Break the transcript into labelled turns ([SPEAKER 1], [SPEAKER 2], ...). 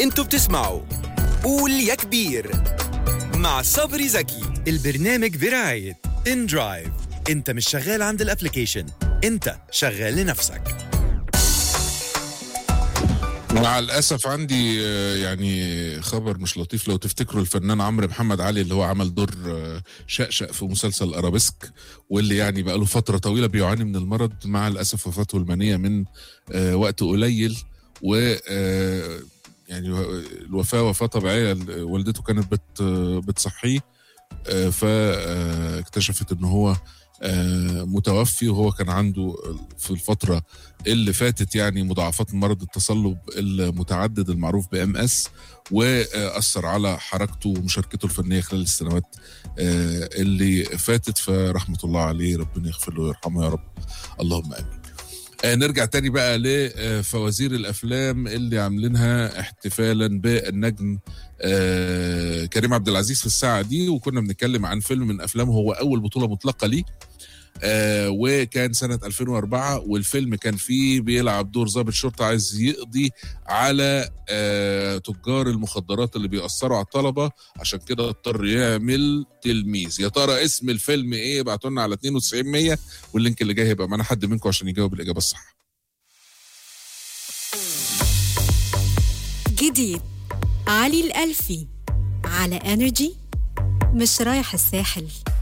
[SPEAKER 1] انتوا بتسمعوا قول يا كبير مع صبري زكي البرنامج برعاية ان درايف انت مش شغال عند الابليكيشن انت شغال لنفسك
[SPEAKER 2] مع الاسف عندي آه، يعني خبر مش لطيف لو تفتكروا الفنان عمرو محمد علي اللي هو عمل دور آه، شقشق في مسلسل ارابيسك واللي يعني بقى له فتره طويله بيعاني من المرض مع الاسف وفاته المنيه من آه، وقت قليل و آه، يعني الوفاه وفاه طبيعيه والدته كانت بت بتصحيه آه، فاكتشفت ان هو آه، متوفي وهو كان عنده في الفتره اللي فاتت يعني مضاعفات مرض التصلب المتعدد المعروف بام اس واثر على حركته ومشاركته الفنيه خلال السنوات آه، اللي فاتت فرحمه الله عليه ربنا يغفر له ويرحمه يا رب اللهم امين آه، نرجع تاني بقى لفوازير الافلام اللي عاملينها احتفالا بالنجم آه، كريم عبد العزيز في الساعه دي وكنا بنتكلم عن فيلم من افلامه هو اول بطوله مطلقه ليه آه وكان سنة 2004 والفيلم كان فيه بيلعب دور ضابط شرطة عايز يقضي على آه تجار المخدرات اللي بيأثروا على الطلبة عشان كده اضطر يعمل تلميذ يا ترى اسم الفيلم ايه ابعتوا لنا على 92 100 واللينك اللي جاي هيبقى معانا حد منكم عشان يجاوب الإجابة الصح
[SPEAKER 3] جديد علي الألفي على انرجي مش رايح الساحل